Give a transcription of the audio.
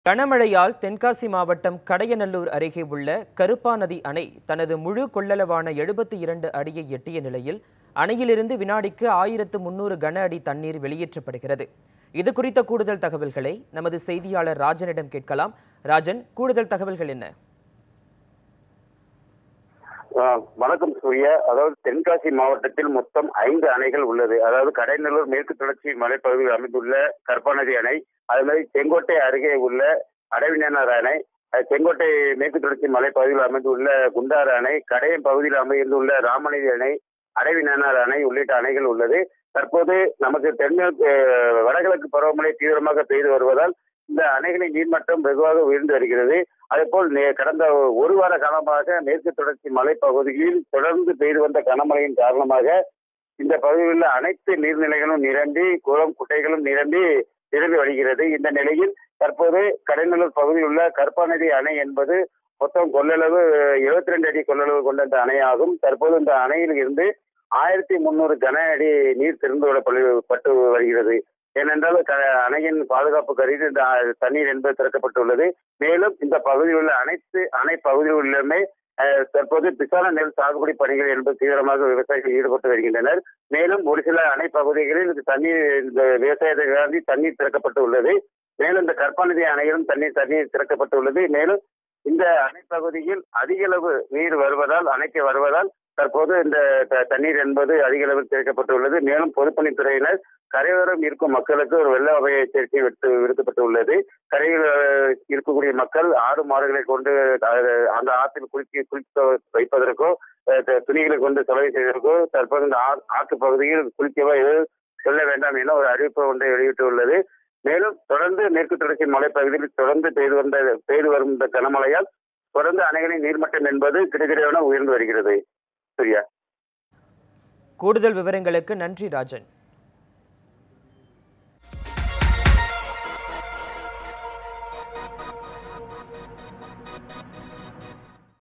கனமழையால் தென்காசி மாவட்டம் கடையநல்லூர் அருகே உள்ள கருப்பாநதி அணை தனது முழு கொள்ளளவான எழுபத்தி இரண்டு அடியை எட்டிய நிலையில் அணையிலிருந்து வினாடிக்கு ஆயிரத்து முன்னூறு கன அடி தண்ணீர் வெளியேற்றப்படுகிறது இது குறித்த கூடுதல் தகவல்களை நமது செய்தியாளர் ராஜனிடம் கேட்கலாம் ராஜன் கூடுதல் தகவல்கள் என்ன ஆஹ் வணக்கம் சூர்யா அதாவது தென்காசி மாவட்டத்தில் மொத்தம் ஐந்து அணைகள் உள்ளது அதாவது கடைநல்லூர் மேற்கு தொடர்ச்சி மலைப்பகுதியில் அமைந்துள்ள கருப்பாநதி அணை அது மாதிரி செங்கோட்டை அருகே உள்ள அடவினார் அணை அஹ் செங்கோட்டை மேற்கு தொடர்ச்சி மலைப்பகுதியில் அமைந்துள்ள குண்டாறு அணை கடையம் பகுதியில் அமைந்துள்ள ராமநதி அணை அடவினார் அணை உள்ளிட்ட அணைகள் உள்ளது தற்போது நமக்கு தென்மேற்கு அஹ் வடகிழக்கு பருவமழை தீவிரமாக பெய்து வருவதால் இந்த அணைகளின் நீர்மட்டம் வெகுவாக உயர்ந்து வருகிறது அதேபோல் நே- கடந்த ஒரு வார காலமாக மேற்கு தொடர்ச்சி மலைப்பகுதியில் தொடர்ந்து பெய்து வந்த கனமழையின் காரணமாக இந்த பகுதியில் உள்ள அனைத்து நீர்நிலைகளும் நிரம்பி குளம் குட்டைகளும் நிரம்பி நிரம்பி வருகிறது இந்த நிலையில் தற்போது கடைநல்லூர் பகுதியில் உள்ள கருப்பாநதி அணை என்பது மொத்தம் கொள்ளளவு எழுபத்தி ரெண்டு அடி கொள்ளளவு கொண்ட இந்த அணையாகும் தற்போது இந்த அணையில் இருந்து ஆயிரத்தி முன்னூறு கன அடி நீர் திறந்து விடப்பட்டு வருகிறது ஏனென்றால் க- அணையின் பாதுகாப்பு கருதி இந்த தண்ணீர் என்பது திறக்கப்பட்டுள்ளது மேலும் இந்த பகுதியில் உள்ள அனைத்து அணை பகுதியில் உள்ளமே அஹ், தற்போது பிசான நெல் சாகுபடி பணிகள் என்பது தீவிரமாக விவசாயிகள் ஈடுபட்டு வருகின்றனர் மேலும் ஒரு சில அணை பகுதிகளில் இது தண்ணீர் இந்த விவசாயத்தை காண்டி தண்ணீர் திறக்கப்பட்டு உள்ளது மேலும் இந்த கற்பாநதி அணையிலும் தண்ணீர் தண்ணீர் திறக்கப்பட்டு உள்ளது மேலும் இந்த அணை பகுதியில் அதிக அளவு நீர் வருவதால் அணைக்கு வருவதால் தற்போது இந்த த- தண்ணீர் என்பது அதிக அளவில் திறக்கப்பட்டுள்ளது மேலும் பொதுப்பணித்துறையினர் கரையோரம் இருக்கும் மக்களுக்கு ஒரு வெள்ள அபாய எச்சரிக்கை விடுத்து விடுக்கப்பட்டுள்ளது கரையில் அஹ், இருக்கக்கூடிய மக்கள் ஆடு மாடுகளை கொண்டு அஹ், அந்த ஆற்றில் குளிக்க குளிக்க வைப்பதற்கோ அஹ், த- துணிகளை கொண்டு செலவு செய்வதற்கோ தற்போது இந்த ஆ- ஆற்று பகுதியில் குளிக்கவோ எதுவும் செல்ல வேண்டாம் என ஒரு அறிவிப்பு ஒன்றை வெளியிட்டுள்ளது மேலும் தொடர்ந்து மேற்கு தொடர்ச்சி மலைப்பகுதியில் தொடர்ந்து பெய்து வந்த பெய்து வரும் இந்த கனமழையால் தொடர்ந்து அணைகளின் நீர்மட்டம் என்பது கிடுகிடுவென உயர்ந்து வருகிறது சரியா கூடுதல் விவரங்களுக்கு நன்றி ராஜன்